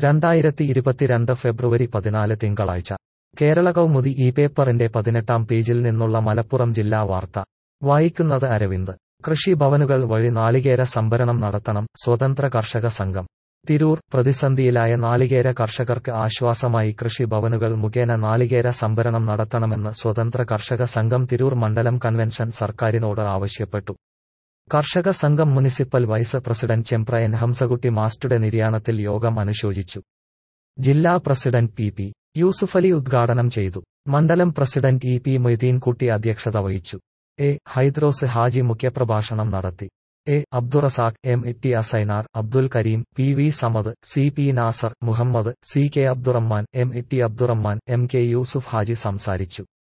രണ്ടായിരത്തി ഇരുപത്തിരണ്ട് ഫെബ്രുവരി പതിനാല് തിങ്കളാഴ്ച കേരള കൗമുദി ഈ പേപ്പറിന്റെ പതിനെട്ടാം പേജിൽ നിന്നുള്ള മലപ്പുറം ജില്ലാ വാർത്ത വായിക്കുന്നത് അരവിന്ദ് കൃഷിഭവനുകൾ വഴി നാളികേര സംഭരണം നടത്തണം സ്വതന്ത്ര കർഷക സംഘം തിരൂർ പ്രതിസന്ധിയിലായ നാളികേര കർഷകർക്ക് ആശ്വാസമായി കൃഷിഭവനുകൾ മുഖേന നാളികേര സംഭരണം നടത്തണമെന്ന് സ്വതന്ത്ര കർഷക സംഘം തിരൂർ മണ്ഡലം കൺവെൻഷൻ സർക്കാരിനോട് ആവശ്യപ്പെട്ടു കർഷക സംഘം municipal vice president Chempra N Hamsakutty മാസ്റ്ററുടെ നിര്യാണത്തിൽ യോഗം അനുശോചിച്ചു ജില്ലാ പ്രസിഡന്റ് പി പി യൂസുഫലി ഉദ്ഘാടനം ചെയ്തു മണ്ഡലം പ്രസിഡന്റ് ഇ പി മൊയ്തീൻകുട്ടി അധ്യക്ഷത വഹിച്ചു എ ഹൈദ്രോസ് ഹാജി മുഖ്യപ്രഭാഷണം നടത്തി A Abdurazak M T Asainar Abdul Kareem P V Samad C P Nasar Muhammad C K Abdurahman M T Abdurahman M K Yusuf Haji സംസാരിച്ചു